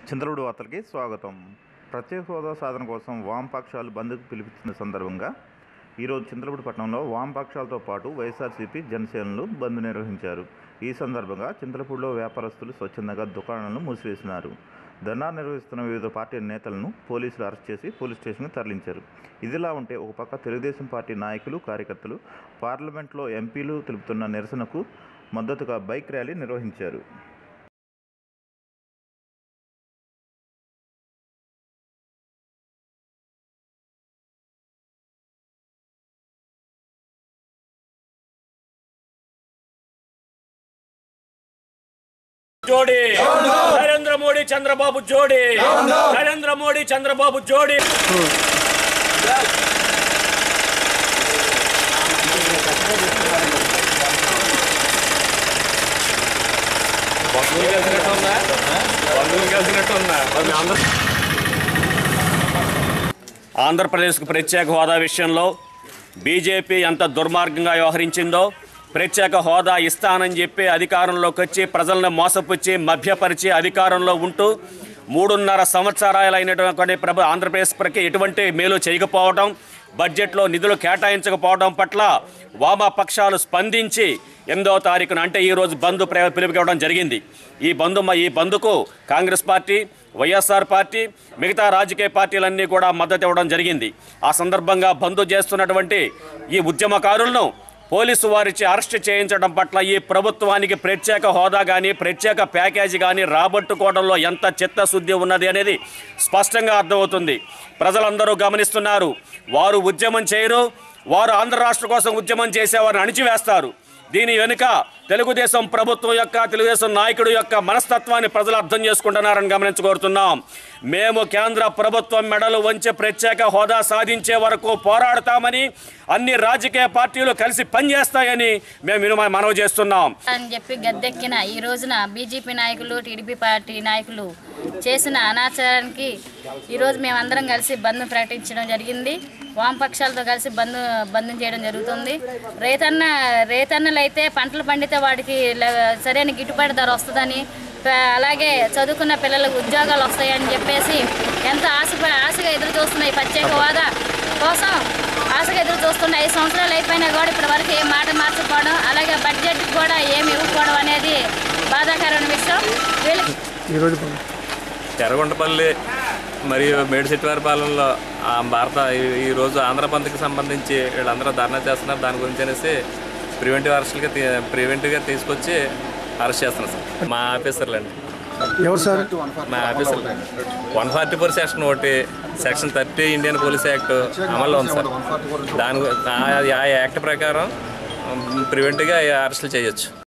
చంద్రుడు వార్తలకి స్వాగతం ప్రత్యేక హోదా సాధన కోసం వామపక్షాలు బంద్కు పిలుపుతున్న సందర్భంగా ఈరోజు చంద్రపూడి పట్టణంలో వామపక్షాలతో పాటు వైఎస్ఆర్సీపీ జనసేనలు బంద్ నిర్వహించారు ఈ సందర్భంగా చంద్రపూడిలో వ్యాపారస్తులు స్వచ్ఛందంగా దుకాణాలను మూసివేసినారు ధర్నా నిర్వహిస్తున్న వివిధ పార్టీ నేతలను పోలీసులు అరెస్ట్ చేసి పోలీస్ స్టేషన్కి తరలించారు ఇదిలా ఉంటే ఒక పక్క తెలుగుదేశం పార్టీ నాయకులు కార్యకర్తలు పార్లమెంట్లో ఎంపీలు తెలుపుతున్న నిరసనకు మద్దతుగా బైక్ ర్యాలీ నిర్వహించారు జోడి నరేంద్ర మోడీ చంద్రబాబు జోడి నరేంద్ర మోడీ చంద్రబాబు జోడి బంధువులు కలిసినట్టు ఉందా బంధువులు కలిసినట్టు ఉందా మరి ఆంధ్ర ఆంధ్రప్రదేశ్కు ప్రత్యేక హోదా విషయంలో బీజేపీ ఎంత దుర్మార్గంగా వ్యవహరించిందో ప్రత్యేక హోదా ఇస్తానని చెప్పి అధికారంలోకి వచ్చి ప్రజలను మోసపుచ్చి మభ్యపరిచి అధికారంలో ఉంటూ మూడున్నర సంవత్సరాలైనటువంటి ప్రభు ఆంధ్రప్రదేశ్కి ఎటువంటి మేలు చేయకపోవడం బడ్జెట్లో నిధులు కేటాయించకపోవడం పట్ల వామపక్షాలు స్పందించి ఎనిమిదవ తారీఖున అంటే ఈ రోజు బంద్ ప్ర- పిలుపుకోవడం జరిగింది ఈ బంద్ ఈ బంద్కు కాంగ్రెస్ పార్టీ వైఎస్ఆర్ పార్టీ మిగతా రాజకీయ పార్టీలన్నీ కూడా మద్దతు ఇవ్వడం జరిగింది ఆ సందర్భంగా బంద్ చేస్తున్నటువంటి ఈ ఉద్యమకారులను పోలీసు వారిచే అరెస్ట్ చేయించడం పట్ల ఈ ప్రభుత్వానికి ప్రత్యేక హోదా కానీ ప్రత్యేక ప్యాకేజీ కానీ రాబట్టుకోవడంలో ఎంత చిత్తశుద్ధి ఉన్నది అనేది స్పష్టంగా అర్థమవుతుంది ప్రజలందరూ గమనిస్తున్నారు వారు ఉద్యమం చేయరు వారు ఆంధ్ర రాష్ట్ర కోసం ఉద్యమం చేసేవారిని అణిచివేస్తారు దీని వెనుక తెలుగుదేశం ప్రభుత్వం యొక్క తెలుగుదేశం నాయకుడు యొక్క మనస్తత్వాన్ని ప్రజలు అర్థం చేసుకుంటున్నారని గమనించగోరుతున్నాం మేము కేంద్ర ప్రభుత్వం మెడలు వంచి ప్రత్యేక హోదా సాధించే వరకు పోరాడతామని అన్ని రాజకీయ పార్టీలు కలిసి పనిచేస్తాయని మేము వినుమ- మనవి చేస్తున్నాం అని చెప్పి గద్దెక్కిన ఈ రోజున బీజేపీ నాయకులు టీడీపీ పార్టీ నాయకులు చేసిన అనాచారానికి ఈరోజు మేమందరం కలిసి బంద్ ప్రకటించడం జరిగింది వామపక్షాలతో కలిసి బంద్ బంద్ చేయడం జరుగుతుంది రైతన్న రైతన్నలు అయితే పంటలు పండితే వాటికి ల- సరైన గిట్టుబాటు ధర వస్తుందని ప- అలాగే చదువుకున్న పిల్లలకు ఉద్యోగాలు వస్తాయని చెప్పేసి ఎంత ఆశ ఆశగా ఎదురు చూస్తున్న ఈ ప్రత్యేక హోదా కోసం ఆశగా ఎదురు చూస్తున్న ఐదు సంవత్సరాలు అయిపోయినా కూడా ఇప్పటి వరకు ఏ మాట మార్చకపోవడం అలాగే బడ్జెట్ కూడా ఏమి ఇవ్వకపోవడం అనేది బాధాకరమైన విషయం వీళ్ళకి ఎర్రగొండపల్లి మరియు మేడిశెట్టివారిపాలెంలో ఆ భారత ఈ- ఈ రోజు ఆంధ్రబంద్కి సంబంధించి వీళ్ళందరూ ధర్నా చేస్తున్నారు దాని గురించి అనేసి ప్రివెంటివ్ అరెస్ట్గా ప్రివెంటివ్గా తీసుకొచ్చి అరెస్ట్ చేస్తున్నారు సార్ మా ఆఫీసర్లు అండి ఎవరు సార్ మా ఆఫీసర్లు వన్ ఫార్టీ ఫోర్ సెక్షన్ ఒకటి section thirty Indian police act అమల్లో ఉంది సార్ దాని గు- ఆ ఆ యాక్ట్ ప్రకారం ప్రివెంటివ్గా అరెస్టులు చేయొచ్చు